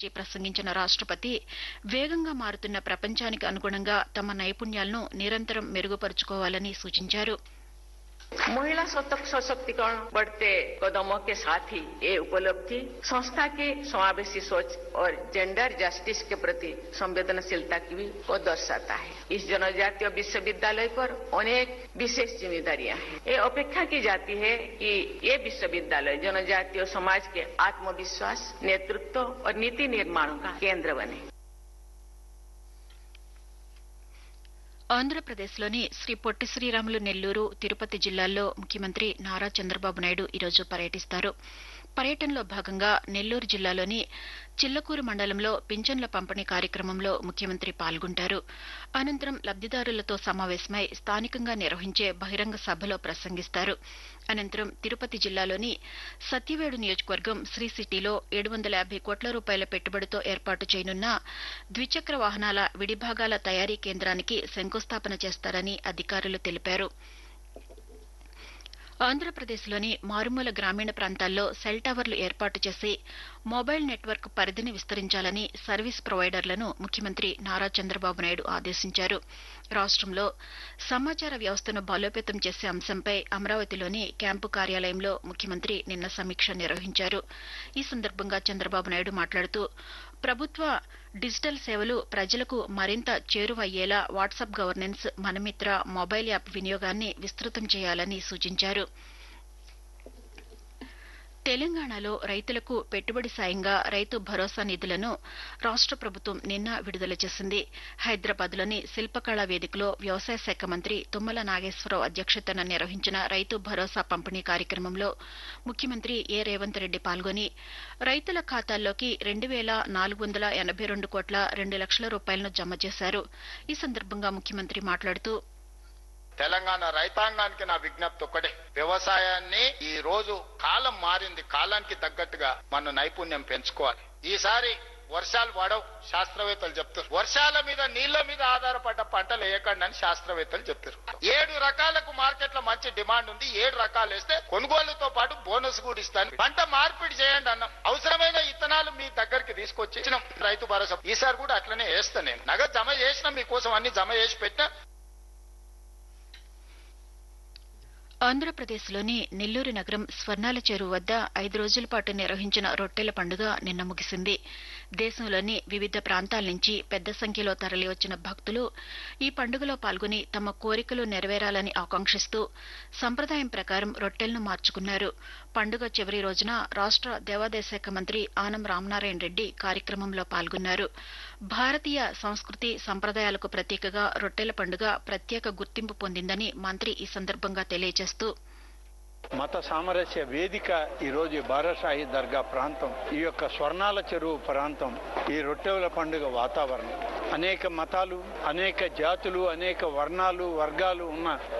ఉద్దేశించి ప్రసంగించిన రాష్టపతి వేగంగా మారుతున్న ప్రపంచానికి అనుగుణంగా తమ నైపుణ్యాలను నిరంతరం మెరుగుపరుచుకోవాలని సూచించారు महिला सतक सशक्तिकरण बढ़ते कदमों के साथ ही ये उपलब्धि संस्था के समावेशी सोच और जेंडर जस्टिस के प्रति संवेदनशीलता की भी को दर्शाता है इस जनजातीय विश्वविद्यालय पर अनेक विशेष जिम्मेदारियां हैं ये अपेक्षा की जाती है कि ये विश्वविद्यालय जनजातीय समाज के आत्मविश्वास नेतृत्व और नीति निर्माण का केंद्र बने ఆంధ్రప్రదేశ్లోని శ్రీ పొట్టి శ్రీరాములు నెల్లూరు తిరుపతి జిల్లాల్లో ముఖ్యమంత్రి నారా చంద్రబాబు నాయుడు ఈరోజు పర్యటిస్తారు పర్యటనలో భాగంగా నెల్లూరు జిల్లాలోని చిల్లకూరు మండలంలో పింఛన్ల పంపిణీ కార్యక్రమంలో ముఖ్యమంత్రి పాల్గొంటారు అనంతరం లబ్దిదారులతో సమావేశమై స్థానికంగా నిర్వహించే బహిరంగ సభలో ప్రసంగిస్తారు అనంతరం తిరుపతి జిల్లాలోని సత్యవేడు నియోజకవర్గం శ్రీ సిటీలో ఏడు వందల యాభై కోట్ల రూపాయల పెట్టుబడితో ఏర్పాటు చేయనున్న ద్విచక్ర వాహనాల విడిభాగాల తయారీ కేంద్రానికి శంకుస్థాపన చేస్తారని అధికారులు తెలిపారు ఆంధ్రప్రదేశ్లోని మారుమూల గ్రామీణ ప్రాంతాల్లో సెల్ టవర్లు ఏర్పాటు చేసి మొబైల్ నెట్వర్క్ పరిధిని విస్తరించాలని సర్వీస్ ప్రొవైడర్లను ముఖ్యమంత్రి నారా చంద్రబాబు నాయుడు ఆదేశించారు రాష్టంలో సమాచార వ్యవస్థను బలోపేతం చేసే అంశంపై అమరావతిలోని క్యాంపు కార్యాలయంలో ముఖ్యమంత్రి నిన్న సమీక్ష నిర్వహించారు ఈ సందర్భంగా చంద్రబాబు నాయుడు మాట్లాడుతూ ప్రభుత్వ డిజిటల్ సేవలు ప్రజలకు మరింత చేరువయ్యేలా WhatsApp governance Manamitra mobile app వినియోగాన్ని విస్తృతం చేయాలని సూచించారు తెలంగాణలో రైతులకు పెట్టుబడి సాయంగా రైతు భరోసా నిధులను రాష్ట ప్రభుత్వం నిన్న విడుదల చేసింది హైదరాబాద్లోని శిల్పకళా వేదికలో వ్యవసాయ శాఖ మంత్రి తుమ్మల నాగేశ్వరరావు అధ్యక్షతన నిర్వహించిన రైతు భరోసా పంపిణీ కార్యక్రమంలో ముఖ్యమంత్రి ఏ రేవంత్ రెడ్డి పాల్గొని రైతుల ఖాతాల్లోకి రెండు వేల నాలుగు వందల ఎనభై రెండు కోట్ల రెండు లక్షల రూపాయలను జమ చేశారు ఈ సందర్భంగా ముఖ్యమంత్రి మాట్లాడుతూ తెలంగాణ రైతాంగానికి నా విజ్ఞప్తి ఒక్కటే వ్యవసాయాన్ని ఈ రోజు కాలం మారింది కాలానికి తగ్గట్టుగా మన నైపుణ్యం పెంచుకోవాలి ఈసారి వర్షాలు పడవు శాస్త్రవేత్తలు చెప్తారు వర్షాల మీద నీళ్ల మీద ఆధారపడ్డ పంటలు వేయకండి అని శాస్త్రవేత్తలు చెప్తారు ఏడు రకాలకు మార్కెట్ లో మంచి డిమాండ్ ఉంది ఏడు రకాలు వేస్తే కొనుగోలుతో పాటు బోనస్ కూడా ఇస్తాను పంట మార్పిడి చేయండి అన్నాం అవసరమైన ఇత్తనాలు మీ దగ్గరికి తీసుకొచ్చి ఇచ్చినాం రైతు భరోసా ఈసారి కూడా అట్లనే వేస్తా నేను నగదు జమ చేసిన మీకోసం అన్ని జమ చేసి పెట్టినా ఆంధ్రప్రదేశ్లోని నెల్లూరు నగరం స్వర్ణాల చెరువు వద్ద ఐదు రోజుల పాటు నిర్వహించిన రొట్టెల పండుగ నిన్న ముగిసింది దేశంలోని వివిధ ప్రాంతాల నుంచి పెద్ద సంఖ్యలో తరలివచ్చిన భక్తులు ఈ పండుగలో పాల్గొని తమ కోరికలు నెరవేరాలని ఆకాంక్షిస్తూ సంప్రదాయం ప్రకారం రొట్టెలను మార్చుకున్నారు పండుగ చివరి రోజున రాష్ట దేవాదాయ శాఖ మంత్రి ఆనం రామనారాయణ రెడ్డి కార్యక్రమంలో పాల్గొన్నారు భారతీయ సంస్కృతి సంప్రదాయాలకు ప్రతీకగా రొట్టెల పండుగ ప్రత్యేక గుర్తింపు పొందిందని మంత్రి ఈ సందర్భంగా తెలియజేస్తూ మత సామరస్య వేదిక ఈ రోజు బారాషాహి దర్గా ప్రాంతం ఈ యొక్క స్వర్ణాల చెరువు ప్రాంతం ఈ రొట్టెల పండుగ వాతావరణం అనేక మతాలు అనేక జాతులు అనేక వర్ణాలు వర్గాలు ఉన్న